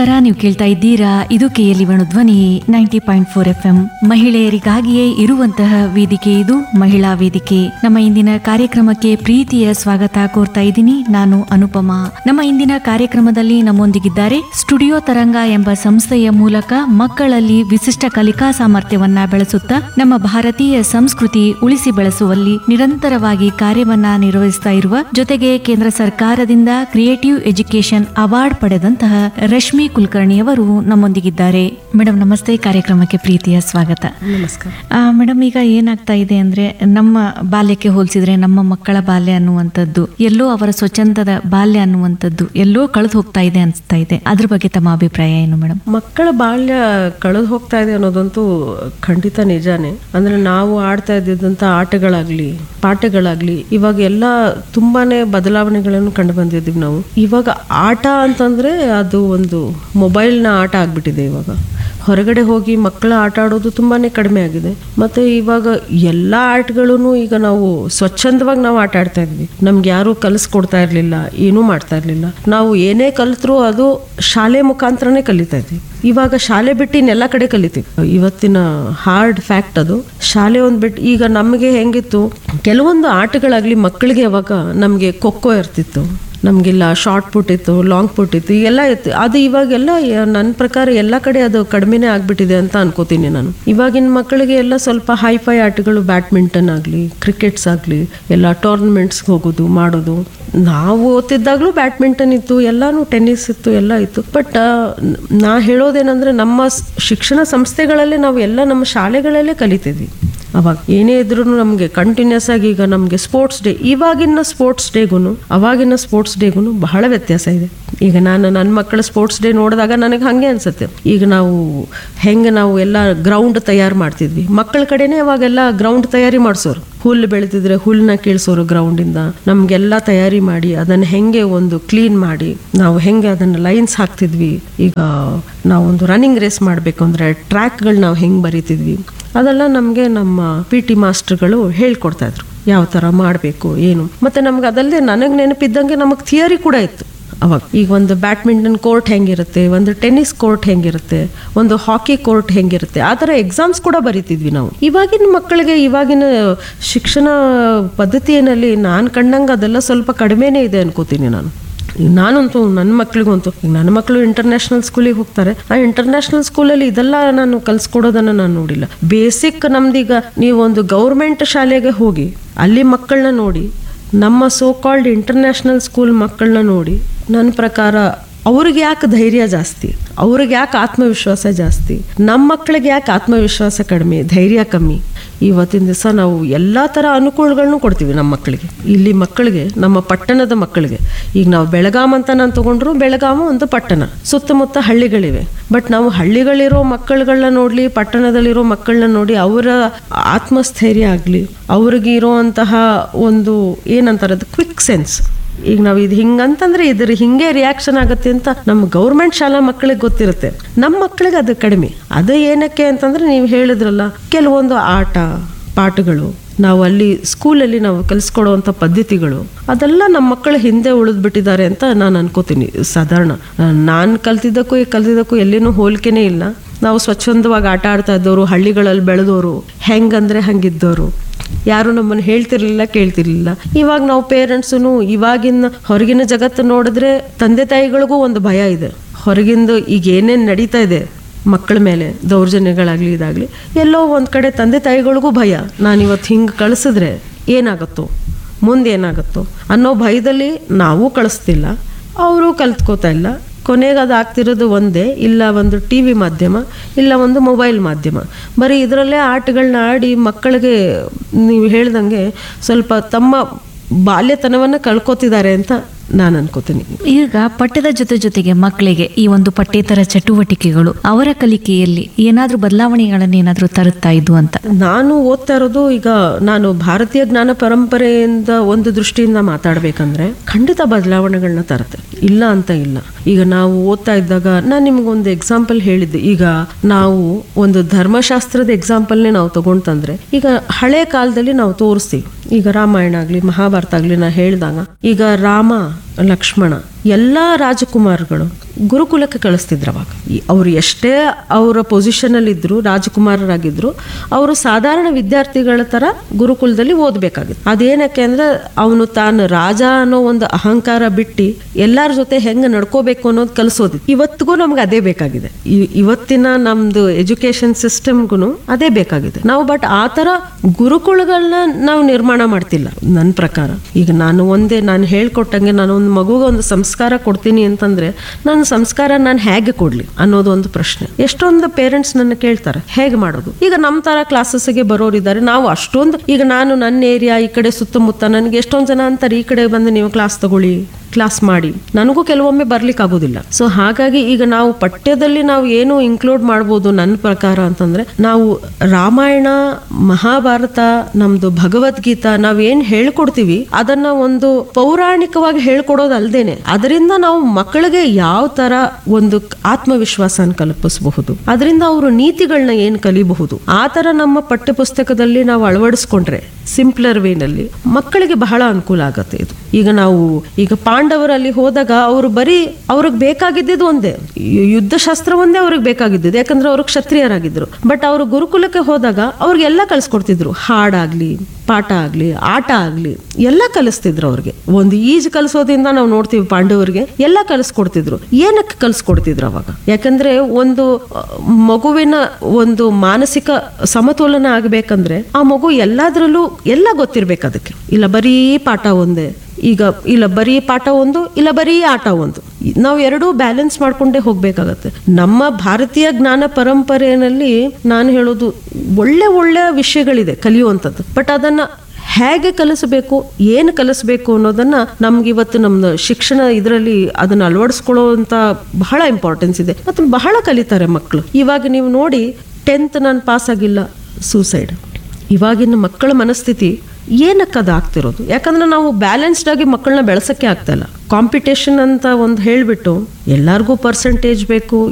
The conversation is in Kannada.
ನಮಸ್ಕಾರ ನೀವು ಕೇಳ್ತಾ ಇದ್ದೀರಾ ಇದು ಕೆಎಲ್ಇ ಧ್ವನಿ ninety point four F M ಮಹಿಳೆಯರಿಗಾಗಿಯೇ ಇರುವಂತಹ ವೇದಿಕೆ ಇದು ಮಹಿಳಾ ವೇದಿಕೆ ನಮ್ಮ ಇಂದಿನ ಕಾರ್ಯಕ್ರಮಕ್ಕೆ ಪ್ರೀತಿಯ ಸ್ವಾಗತ ಕೋರ್ತಾ ಇದ್ದೀನಿ ನಾನು ಅನುಪಮಾ ನಮ್ಮ ಇಂದಿನ ಕಾರ್ಯಕ್ರಮದಲ್ಲಿ ನಮ್ಮೊಂದಿಗಿದ್ದಾರೆ ಸ್ಟುಡಿಯೋ ತರಂಗ ಎಂಬ ಸಂಸ್ಥೆಯ ಮೂಲಕ ಮಕ್ಕಳಲ್ಲಿ ವಿಶಿಷ್ಟ ಕಲಿಕಾ ಸಾಮರ್ಥ್ಯವನ್ನ ಬೆಳೆಸುತ್ತಾ ನಮ್ಮ ಭಾರತೀಯ ಸಂಸ್ಕೃತಿ ಉಳಿಸಿ ಬೆಳೆಸುವಲ್ಲಿ ನಿರಂತರವಾಗಿ ಕಾರ್ಯವನ್ನ ನಿರ್ವಹಿಸ್ತಾ ಇರುವ ಜೊತೆಗೆ ಕೇಂದ್ರ ಸರ್ಕಾರದಿಂದ ಕ್ರಿಯೇಟಿವ್ ಎಜುಕೇಶನ್ ಅವಾರ್ಡ್ ಪಡೆದಂತಹ ರಶ್ಮಿ ಕುಲಕರ್ಣಿಯವರು ನಮ್ಮೊಂದಿಗಿದ್ದಾರೆ ಮೇಡಮ್ ನಮಸ್ತೆ ಕಾರ್ಯಕ್ರಮಕ್ಕೆ ಪ್ರೀತಿಯ ಸ್ವಾಗತ ನಮಸ್ಕಾರ ಮೇಡಮ್ ಈಗ ಏನಾಗ್ತಾ ಇದೆ ಅಂದ್ರೆ ನಮ್ಮ ಬಾಲ್ಯಕ್ಕೆ ಹೋಲಿಸಿದ್ರೆ ನಮ್ಮ ಮಕ್ಕಳ ಬಾಲ್ಯ ಅನ್ನುವಂಥದ್ದು ಎಲ್ಲೋ ಅವರ ಸ್ವಚ್ಛಂದದ ಬಾಲ್ಯ ಅನ್ನುವಂಥದ್ದು ಎಲ್ಲೋ ಕಳೆದು ಹೋಗ್ತಾ ಇದೆ ಅನ್ಸ್ತಾ ಇದೆ ಅದ್ರ ಬಗ್ಗೆ ತಮ್ಮ ಅಭಿಪ್ರಾಯ ಏನು ಮೇಡಮ್ ಮಕ್ಕಳ ಬಾಲ್ಯ ಕಳೆದು ಹೋಗ್ತಾ ಇದೆ ಅನ್ನೋದಂತೂ ಖಂಡಿತ ನಿಜಾನೇ ಅಂದ್ರೆ ನಾವು ಆಡ್ತಾ ಇದ್ದಿದ್ದಂಥ ಆಟಗಳಾಗ್ಲಿ ಪಾಠಗಳಾಗ್ಲಿ ಇವಾಗ ಎಲ್ಲ ತುಂಬಾನೇ ಬದಲಾವಣೆಗಳನ್ನು ಕಂಡು ಬಂದಿದ್ದೀವಿ ನಾವು ಇವಾಗ ಆಟ ಅಂತಂದ್ರೆ ಅದು ಒಂದು ಮೊಬೈಲ್ನ ಆಟ ಆಗ್ಬಿಟ್ಟಿದೆ ಇವಾಗ ಹೊರಗಡೆ ಹೋಗಿ ಮಕ್ಕಳ ಆಟ ಆಡೋದು ತುಂಬಾನೇ ಕಡಿಮೆ ಆಗಿದೆ ಮತ್ತೆ ಇವಾಗ ಎಲ್ಲ ಆಟಗಳೂ ಈಗ ನಾವು ಸ್ವಚ್ಛಂದವಾಗಿ ನಾವು ಆಟ ಆಡ್ತಾ ಇದ್ವಿ ನಮ್ಗೆ ಯಾರು ಕಲಿಸ್ಕೊಡ್ತಾ ಇರ್ಲಿಲ್ಲ ಏನೂ ಮಾಡ್ತಾ ಇರ್ಲಿಲ್ಲ ನಾವು ಏನೇ ಕಲಿತ್ರು ಅದು ಶಾಲೆ ಮುಖಾಂತರನೇ ಕಲಿತಾ ಇದ್ವಿ ಇವಾಗ ಶಾಲೆ ಬಿಟ್ಟು ಇನ್ನೆಲ್ಲ ಕಡೆ ಕಲಿತೀವಿ ಇವತ್ತಿನ ಹಾರ್ಡ್ ಫ್ಯಾಕ್ಟ್ ಅದು ಶಾಲೆ ಒಂದು ಬಿಟ್ಟು ಈಗ ನಮಗೆ ಹೆಂಗಿತ್ತು ಕೆಲವೊಂದು ಆಟಗಳಾಗ್ಲಿ ಮಕ್ಕಳಿಗೆ ಅವಾಗ ನಮಗೆ ಖೋಖೋ ಇರ್ತಿತ್ತು ನಮಗೆಲ್ಲ ಶಾರ್ಟ್ ಪುಟ್ ಇತ್ತು ಲಾಂಗ್ ಪುಟ್ ಇತ್ತು ಎಲ್ಲ ಇತ್ತು ಅದು ಇವಾಗೆಲ್ಲ ನನ್ನ ಪ್ರಕಾರ ಎಲ್ಲ ಕಡೆ ಅದು ಕಡಿಮೆನೇ ಆಗ್ಬಿಟ್ಟಿದೆ ಅಂತ ಅನ್ಕೋತೀನಿ ನಾನು ಇವಾಗಿನ ಮಕ್ಕಳಿಗೆ ಎಲ್ಲ ಸ್ವಲ್ಪ ಹೈಫೈ ಆಟಗಳು ಬ್ಯಾಡ್ಮಿಂಟನ್ ಆಗಲಿ ಕ್ರಿಕೆಟ್ಸ್ ಆಗಲಿ ಎಲ್ಲ ಟೂರ್ನಮೆಂಟ್ಸ್ಗೆ ಹೋಗೋದು ಮಾಡೋದು ನಾವು ಓದ್ತಿದ್ದಾಗಲೂ ಬ್ಯಾಡ್ಮಿಂಟನ್ ಇತ್ತು ಎಲ್ಲಾನು ಟೆನ್ನಿಸ್ ಇತ್ತು ಎಲ್ಲ ಇತ್ತು ಬಟ್ ನಾ ಹೇಳೋದೇನಂದ್ರೆ ನಮ್ಮ ಸ್- ಶಿಕ್ಷಣ ಸಂಸ್ಥೆಗಳಲ್ಲೇ ನಾವು ಎಲ್ಲ ನಮ್ಮ ಶಾಲೆಗಳಲ್ಲೇ ಕಲಿತಿದ್ವಿ ಅವಾಗ ಏನೇ ಇದ್ರೂ ನಮಗೆ ಕಂಟಿನ್ಯೂಸ್ ಆಗಿ ಈಗ ನಮಗೆ ಸ್ಪೋರ್ಟ್ಸ್ ಡೇ ಇವಾಗಿನ ಸ್ಪೋರ್ಟ್ಸ್ ಡೇಗೂ ಅವಾಗಿನ ಸ್ಪೋರ್ಟ್ಸ್ ಡೇಗೂ ಬಹಳ ವ್ಯತ್ಯಾಸ ಇದೆ ಈಗ ನಾನು ನನ್ನ ಮಕ್ಕಳ ಸ್ಪೋರ್ಟ್ಸ್ ಡೇ ನೋಡಿದಾಗ ನನಗೆ ಹಾಗೆ ಅನ್ಸುತ್ತೆ ಈಗ ನಾವು ಹೆಂಗೆ ನಾವು ಎಲ್ಲ ಗ್ರೌಂಡ್ ತಯಾರು ಮಾಡ್ತಿದ್ವಿ ಮಕ್ಕಳ ಕಡೆನೇ ಅವಾಗೆಲ್ಲ ಗ್ರೌಂಡ್ ತಯಾರಿ ಮಾಡಿಸೋರು ಹುಲ್ಲು ಬೆಳೆದಿದ್ರೆ ಹುಲ್ಲನ್ನ ಕೀಳ್ಸೋರು ಗ್ರೌಂಡಿಂದ ನಮಗೆಲ್ಲ ತಯಾರಿ ಮಾಡಿ ಅದನ್ನು ಹೆಂಗೆ ಒಂದು ಕ್ಲೀನ್ ಮಾಡಿ ನಾವು ಹೆಂಗೆ ಅದನ್ನು ಲೈನ್ಸ್ ಹಾಕ್ತಿದ್ವಿ ಈಗ ನಾವೊಂದು ರನ್ನಿಂಗ್ ರೇಸ್ ಮಾಡಬೇಕು ಅಂದರೆ ಟ್ರ್ಯಾಕ್ಗಳು ನಾವು ಹೆಂಗೆ ಬರೀತಿದ್ವಿ ಅದೆಲ್ಲ ನಮಗೆ ನಮ್ಮ ಪಿ ಟಿ ಮಾಸ್ಟರ್ಗಳು ಹೇಳ್ಕೊಡ್ತಾ ಇದ್ರು ಯಾವ ಥರ ಮಾಡಬೇಕು ಏನು ಮತ್ತು ನಮ್ಗೆ ಅದಲ್ಲದೆ ನನಗೆ ನೆನಪಿದ್ದಂಗೆ ನಮಗೆ ಥಿಯರಿ ಕೂಡ ಇತ್ತು ಅವಾಗ ಈಗ ಒಂದು ಬ್ಯಾಡ್ಮಿಂಟನ್ ಕೋರ್ಟ್ ಹೆಂಗಿರುತ್ತೆ ಒಂದು ಟೆನ್ನಿಸ್ ಕೋರ್ಟ್ ಹೆಂಗಿರುತ್ತೆ ಒಂದು ಹಾಕಿ ಕೋರ್ಟ್ ಹೆಂಗಿರುತ್ತೆ ಆ ಥರ ಎಕ್ಸಾಮ್ಸ್ ಕೂಡ ಬರಿತಿದ್ವಿ ನಾವು ಇವಾಗಿನ ಮಕ್ಕಳಿಗೆ ಇವಾಗಿನ ಶಿಕ್ಷಣ ಪದ್ಧತಿಯಲ್ಲಿ ನಾನು ಕಂಡಂಗೆ ಅದೆಲ್ಲ ಸ್ವಲ್ಪ ಕಡಿಮೆನೇ ಇದೆ ಅನ್ಕೋತೀನಿ ನಾನು ಈಗ ನಾನಂತೂ ನನ್ನ ಮಕ್ಳಿಗಂತೂ ಈಗ ನನ್ನ ಮಕ್ಕಳು ಇಂಟರ್ನ್ಯಾಷನಲ್ ಸ್ಕೂಲಿಗೆ ಹೋಗ್ತಾರೆ ಆ ಇಂಟರ್ನ್ಯಾಷನಲ್ ಸ್ಕೂಲಲ್ಲಿ ಇದೆಲ್ಲ ನಾನು ಕಲಿಸ್ಕೊಡೋದನ್ನು ನಾನು ನೋಡಿಲ್ಲ ಬೇಸಿಕ್ ನಮ್ದೀಗ ನೀವು ಒಂದು ಗೌರ್ಮೆಂಟ್ ಶಾಲೆಗೆ ಹೋಗಿ ಅಲ್ಲಿ ಮಕ್ಕಳನ್ನ ನೋಡಿ ನಮ್ಮ ಸೋ ಕಾಲ್ಡ್ ಇಂಟರ್ನ್ಯಾಷನಲ್ ಸ್ಕೂಲ್ ಮಕ್ಕಳನ್ನ ನೋಡಿ ನನ್ನ ಪ್ರಕಾರ ಅವ್ರಿಗೆ ಯಾಕೆ ಧೈರ್ಯ ಜಾಸ್ತಿ ಅವ್ರಿಗೆ ಯಾಕೆ ಆತ್ಮವಿಶ್ವಾಸ ಜಾಸ್ತಿ ನಮ್ಮ ಮಕ್ಕಳಿಗೆ ಯಾಕೆ ಆತ್ಮವಿಶ್ವಾಸ ಕಡಿಮೆ ಧೈರ್ಯ ಕಮ್ಮಿ ಇವತ್ತಿನ ದಿವಸ ನಾವು ಎಲ್ಲ ಥರ ಅನುಕೂಲಗಳನ್ನು ಕೊಡ್ತೀವಿ ನಮ್ಮ ಮಕ್ಕಳಿಗೆ ಇಲ್ಲಿ ಮಕ್ಕಳಿಗೆ ನಮ್ಮ ಪಟ್ಟಣದ ಮಕ್ಕಳಿಗೆ ಈಗ ನಾವು ಬೆಳಗಾಂ ಅಂತ ನಾನು ತಗೊಂಡ್ರು ಬೆಳಗಾಮ ಒಂದು ಪಟ್ಟಣ ಸುತ್ತಮುತ್ತ ಹಳ್ಳಿಗಳಿವೆ ಬಟ್ ನಾವು ಹಳ್ಳಿಗಳಿರೋ ಮಕ್ಕಳುಗಳನ್ನ ನೋಡಲಿ ಪಟ್ಟಣದಲ್ಲಿರೋ ಮಕ್ಕಳನ್ನ ನೋಡಿ ಅವರ ಆತ್ಮಸ್ಥೈರ್ಯ ಆಗಲಿ ಅವ್ರಿಗೆ ಇರೋವಂತಹ ಒಂದು ಏನಂತಾರೆ ಅದು ಕ್ವಿಕ್ ಸೆನ್ಸ್ ಈಗ ನಾವು ಇದು ಹಿಂಗಂತಂದ್ರೆ ಇದ್ರ ಹಿಂಗೆ ರಿಯಾಕ್ಷನ್ ಆಗುತ್ತೆ ಅಂತ ನಮ್ಮ ಗೌರ್ಮೆಂಟ್ ಶಾಲಾ ಮಕ್ಕಳಿಗೆ ಗೊತ್ತಿರುತ್ತೆ ನಮ್ಮ ಮಕ್ಕಳಿಗೆ ಅದು ಕಡಿಮೆ ಅದು ಏನಕ್ಕೆ ಅಂತಂದ್ರೆ ನೀವು ಹೇಳಿದ್ರಲ್ಲ ಕೆಲವೊಂದು ಆಟ ಪಾಠಗಳು ನಾವು ಅಲ್ಲಿ ಸ್ಕೂಲಲ್ಲಿ ನಾವು ಕಲಿಸ್ಕೊಡುವಂಥ ಪದ್ಧತಿಗಳು ಅದೆಲ್ಲ ನಮ್ಮ ಮಕ್ಕಳು ಹಿಂದೆ ಉಳಿದು ಬಿಟ್ಟಿದ್ದಾರೆ ಅಂತ ನಾನು ಅನ್ಕೋತೀನಿ ಸಾಧಾರಣ ನಾನು ಕಲ್ತಿದ್ದಕ್ಕೂ ಈಗ ಕಲ್ತಿದ್ದಕ್ಕೂ ಎಲ್ಲಿನೂ ಹೋಲಿಕೆನೇ ಇಲ್ಲ ನಾವು ಸ್ವಚ್ಛಂದವಾಗಿ ಆಟ ಆಡ್ತಾ ಇದ್ದವರು ಹಳ್ಳಿಗಳಲ್ಲಿ ಬೆಳೆದವರು ಹೆಂಗಂದ್ರೆ ಹಂಗಿದ್ದವರು ಯಾರು ನಮ್ಮನ್ನು ಹೇಳ್ತಿರ್ಲಿಲ್ಲ ಕೇಳ್ತಿರ್ಲಿಲ್ಲ ಇವಾಗ ನಾವು ಪೇರೆಂಟ್ಸು ಇವಾಗಿನ ಹೊರಗಿನ ಜಗತ್ತು ನೋಡಿದ್ರೆ ತಂದೆ ತಾಯಿಗಳಿಗೂ ಒಂದು ಭಯ ಇದೆ ಹೊರಗಿಂದು ಈಗ ಏನೇನು ನಡೀತಾ ಇದೆ ಮಕ್ಕಳ ಮೇಲೆ ದೌರ್ಜನ್ಯಗಳಾಗಲಿ ಇದಾಗಲಿ ಎಲ್ಲೋ ಒಂದು ಕಡೆ ತಂದೆ ತಾಯಿಗಳಿಗೂ ಭಯ ನಾನು ಇವತ್ತು ಹಿಂಗೆ ಕಳಿಸಿದ್ರೆ ಏನಾಗುತ್ತೋ ಮುಂದೆ ಏನಾಗುತ್ತೋ ಅನ್ನೋ ಭಯದಲ್ಲಿ ನಾವು ಕಳಿಸ್ತಿಲ್ಲ ಅವರು ಕಲ್ತ್ಕೋತಾ ಇಲ್ಲ ಕೊನೆಗೆ ಅದು ಆಗ್ತಿರೋದು ಒಂದೇ ಇಲ್ಲ ಒಂದು ಟಿ ವಿ ಮಾಧ್ಯಮ ಇಲ್ಲ ಒಂದು ಮೊಬೈಲ್ ಮಾಧ್ಯಮ ಬರೀ ಇದರಲ್ಲೇ ಆಟಗಳನ್ನ ಆಡಿ ಮಕ್ಕಳಿಗೆ ನೀವು ಹೇಳ್ದಂಗೆ ಸ್ವಲ್ಪ ತಮ್ಮ ಬಾಲ್ಯತನವನ್ನು ಕಳ್ಕೊತಿದ್ದಾರೆ ಅಂತ ನಾನು ಅನ್ಕೋತೀನಿ ಈಗ ಪಠ್ಯದ ಜೊತೆ ಜೊತೆಗೆ ಮಕ್ಕಳಿಗೆ ಈ ಒಂದು ಪಠ್ಯೇತರ ಚಟುವಟಿಕೆಗಳು ಅವರ ಕಲಿಕೆಯಲ್ಲಿ ಏನಾದ್ರೂ ಬದಲಾವಣೆಗಳನ್ನ ಏನಾದ್ರೂ ತರುತ್ತಾ ಇದ್ದು ಅಂತ ನಾನು ಓದ್ತಾ ಇರೋದು ಈಗ ನಾನು ಭಾರತೀಯ ಜ್ಞಾನ ಪರಂಪರೆಯಿಂದ ಒಂದು ದೃಷ್ಟಿಯಿಂದ ಮಾತಾಡ್ಬೇಕಂದ್ರೆ ಖಂಡಿತ ಬದಲಾವಣೆಗಳನ್ನ ತರುತ್ತೆ ಇಲ್ಲ ಅಂತ ಇಲ್ಲ ಈಗ ನಾವು ಓದ್ತಾ ಇದ್ದಾಗ ನಾನು ನಿಮ್ಗೊಂದು ಎಕ್ಸಾಂಪಲ್ ಹೇಳಿದ್ದೆ ಈಗ ನಾವು ಒಂದು ಧರ್ಮಶಾಸ್ತ್ರದ ಎಕ್ಸಾಂಪಲ್ನೇ ನಾವು ತಗೊಂಡ್ತಂದ್ರೆ ಈಗ ಹಳೆ ಕಾಲದಲ್ಲಿ ನಾವು ತೋರಿಸ್ತೀವಿ ಈಗ ರಾಮಾಯಣ ಆಗ್ಲಿ ಮಹಾಭಾರತ ಆಗ್ಲಿ ನಾ ಹೇಳಿದಾಗ ಈಗ ರಾಮ ಲಕ್ಷ್ಮಣ ಎಲ್ಲ ರಾಜಕುಮಾರಗಳು ಗುರುಕುಲಕ್ಕೆ ಕಳಿಸ್ತಿದ್ರು ಅವಾಗ ಈ- ಅವ್ರು ಎಷ್ಟೇ ಅವರ ಪೊಸಿಷನಲ್ಲಿ ಇದ್ರು ರಾಜಕುಮಾರರಾಗಿದ್ರು ಅವರು ಸಾಧಾರಣ ವಿದ್ಯಾರ್ಥಿಗಳ ತರ ಗುರುಕುಲದಲ್ಲಿ ಓದಬೇಕಾಗಿತ್ತು ಅದೇನಕ್ಕೆ ಅಂದ್ರೆ ಅವನು ತಾನು ರಾಜ ಅನ್ನೋ ಒಂದು ಅಹಂಕಾರ ಬಿಟ್ಟು ಎಲ್ಲರ ಜೊತೆ ಹೆಂಗೆ ನಡ್ಕೋಬೇಕು ಅನ್ನೋದು ಕಲಿಸೋದು ಇವತ್ತಿಗೂ ನಮ್ಗೆ ಅದೇ ಬೇಕಾಗಿದೆ ಇ- ಇವತ್ತಿನ ನಮ್ದು ಎಜುಕೇಶನ್ ಸಿಸ್ಟಮ್ಗೂ ಅದೇ ಬೇಕಾಗಿದೆ ನಾವು ಬಟ್ ಆ ಥರ ಗುರುಕುಲಗಳನ್ನ ನಾವು ನಿರ್ಮಾಣ ಮಾಡ್ತಿಲ್ಲ ನನ್ನ ಪ್ರಕಾರ ಈಗ ನಾನು ಒಂದೇ ನಾನು ಹೇಳ್ಕೊಟ್ಟಂಗೆ ನಾನು ಒಂದು ಮಗುಗೆ ಒಂದು ಸಂಸ್ಕಾರ ಕೊಡ್ತೀನಿ ಅಂತಂದ್ರೆ ನನ್ನ ಸಂಸ್ಕಾರ ನಾನು ಹೇಗೆ ಕೊಡ್ಲಿ ಅನ್ನೋದು ಒಂದು ಪ್ರಶ್ನೆ ಎಷ್ಟೊಂದು ಪೇರೆಂಟ್ಸ್ ನನ್ನ ಕೇಳ್ತಾರೆ ಹೇಗೆ ಮಾಡೋದು ಈಗ ನಮ್ಮ ತರ ಕ್ಲಾಸಸ್ಗೆ ಬರೋರಿದ್ದಾರೆ ನಾವು ಅಷ್ಟೊಂದು ಈಗ ನಾನು ನನ್ನ ಏರಿಯಾ ಈ ಕಡೆ ಸುತ್ತಮುತ್ತ ನನಗೆ ಎಷ್ಟೊಂದು ಜನ ಅಂತಾರೆ ಈ ಕಡೆ ಬಂದು ನೀವು ಕ್ಲಾಸ್ ತಗೊಳ್ಳಿ ಕ್ಲಾಸ್ ಮಾಡಿ ನನಗೂ ಕೆಲವೊಮ್ಮೆ ಬರ್ಲಿಕ್ಕೆ ಆಗೋದಿಲ್ಲ ಸೊ ಹಾಗಾಗಿ ಈಗ ನಾವು ಪಠ್ಯದಲ್ಲಿ ನಾವು ಏನು ಇನ್ಕ್ಲೂಡ್ ಮಾಡ್ಬೋದು ನನ್ನ ಪ್ರಕಾರ ಅಂತಂದ್ರೆ ನಾವು ರಾಮಾಯಣ ಮಹಾಭಾರತ ನಮ್ದು ಭಗವದ್ಗೀತಾ ನಾವ್ ಏನ್ ಹೇಳ್ಕೊಡ್ತೀವಿ ಅದನ್ನ ಒಂದು ಪೌರಾಣಿಕವಾಗಿ ಹೇಳ್ಕೊಡೋದು ಅಲ್ದೇನೆ ಅದರಿಂದ ನಾವು ಮಕ್ಕಳಿಗೆ ಯಾವ ತರ ಒಂದು ಆತ್ಮವಿಶ್ವಾಸನ ಕಲ್ಪಿಸಬಹುದು ಅದರಿಂದ ಅವರು ನೀತಿಗಳನ್ನ ಏನ್ ಕಲಿಬಹುದು ಆ ತರ ನಮ್ಮ ಪಠ್ಯ ಪುಸ್ತಕದಲ್ಲಿ ನಾವು ಅಳವಡಿಸ್ಕೊಂಡ್ರೆ ಸಿಂಪ್ಲರ್ ವೇನಲ್ಲಿ ಮಕ್ಕಳಿಗೆ ಬಹಳ ಅನುಕೂಲ ಆಗತ್ತೆ ಇದು ಈಗ ನಾವು ಈಗ ಪಾಂಡವರಲ್ಲಿ ಹೋದಾಗ ಅವರು ಬರೀ ಅವ್ರಿಗೆ ಬೇಕಾಗಿದ್ದಿದ್ದು ಒಂದೇ ಯು- ಯುದ್ಧಶಾಸ್ತ್ರ ಒಂದೇ ಅವ್ರಿಗೆ ಬೇಕಾಗಿದ್ದಿದ್ದು ಯಾಕಂದ್ರೆ ಅವರು ಕ್ಷತ್ರಿಯರಾಗಿದ್ರು ಬಟ್ ಅವರು ಗುರುಕುಲಕ್ಕೆ ಹೋದಾಗ ಅವ್ರಿಗೆಲ್ಲ ಕಲಿಸ್ಕೊಡ್ತಿದ್ರು ಹಾಡಾಗ್ಲಿ ಪಾಠ ಆಗ್ಲಿ ಆಟ ಆಗ್ಲಿ ಎಲ್ಲ ಕಲಿಸ್ತಿದ್ರು ಅವ್ರಿಗೆ ಒಂದು ಈಜು ಕಲಿಸೋದ್ರಿಂದ ನಾವು ನೋಡ್ತೀವಿ ಪಾಂಡವರಿಗೆ ಎಲ್ಲ ಕಲಿಸ್ಕೊಡ್ತಿದ್ರು ಏನಕ್ಕೆ ಕಲಿಸ್ಕೊಡ್ತಿದ್ರು ಅವಾಗ ಯಾಕಂದ್ರೆ ಒಂದು ಅಹ್, ಮಗುವಿನ ಒಂದು ಮಾನಸಿಕ ಸಮತೋಲನ ಆಗ್ಬೇಕಂದ್ರೆ ಆ ಮಗು ಎಲ್ಲಾದ್ರಲ್ಲೂ ಎಲ್ಲ ಗೊತ್ತಿರ್ಬೇಕು ಅದಕ್ಕೆ ಇಲ್ಲ ಬರೀ ಪಾಠ ಒಂದೇ ಈಗ ಇಲ್ಲ ಬರೀ ಪಾಠ ಒಂದು ಇಲ್ಲ ಬರೀ ಆಟ ಒಂದು ನಾವು ಎರಡೂ ಬ್ಯಾಲೆನ್ಸ್ ಮಾಡ್ಕೊಂಡೇ ಹೋಗ್ಬೇಕಾಗತ್ತೆ ನಮ್ಮ ಭಾರತೀಯ ಜ್ಞಾನ ಪರಂಪರೆಯಲ್ಲಿ ನಾನು ಹೇಳೋದು ಒಳ್ಳೆ ಒಳ್ಳೆ ವಿಷಯಗಳಿದೆ ಕಲಿಯುವಂಥದ್ದು ಬಟ್ ಅದನ್ನ ಹೇಗೆ ಕಲಿಸಬೇಕು ಏನು ಕಲಿಸ್ಬೇಕು ಅನ್ನೋದನ್ನ ನಮ್ಗೆ ಇವತ್ತು ನಮ್ಮ ಶಿಕ್ಷಣ ಇದರಲ್ಲಿ ಅದನ್ನ ಅಳವಡಿಸ್ಕೊಳ್ಳುವಂತ ಬಹಳ ಇಂಪಾರ್ಟೆನ್ಸ್ ಇದೆ ಮತ್ತು ಬಹಳ ಕಲಿತಾರೆ ಮಕ್ಕಳು ಇವಾಗ ನೀವು ನೋಡಿ ಟೆಂತ್ ನಾನು ಪಾಸ್ ಆಗಿಲ್ಲ ಸೂಸೈಡ್ ಇವಾಗಿನ ಮಕ್ಕಳ ಮನಸ್ಥಿತಿ ಏನಕ್ಕೆ ಅದು ಆಗ್ತಿರೋದು ಯಾಕಂದ್ರೆ ನಾವು ಬ್ಯಾಲೆನ್ಸ್ಡ್ ಆಗಿ ಮಕ್ಕಳನ್ನ ಬೆಳೆಸಕ್ಕೆ ಆಗ್ತಾ ಇಲ್ಲ ಕಾಂಪಿಟೇಷನ್ ಅಂತ ಒಂದು ಹೇಳಿಬಿಟ್ಟು ಎಲ್ಲರಿಗೂ ಪರ್ಸೆಂಟೇಜ್ ಬೇಕು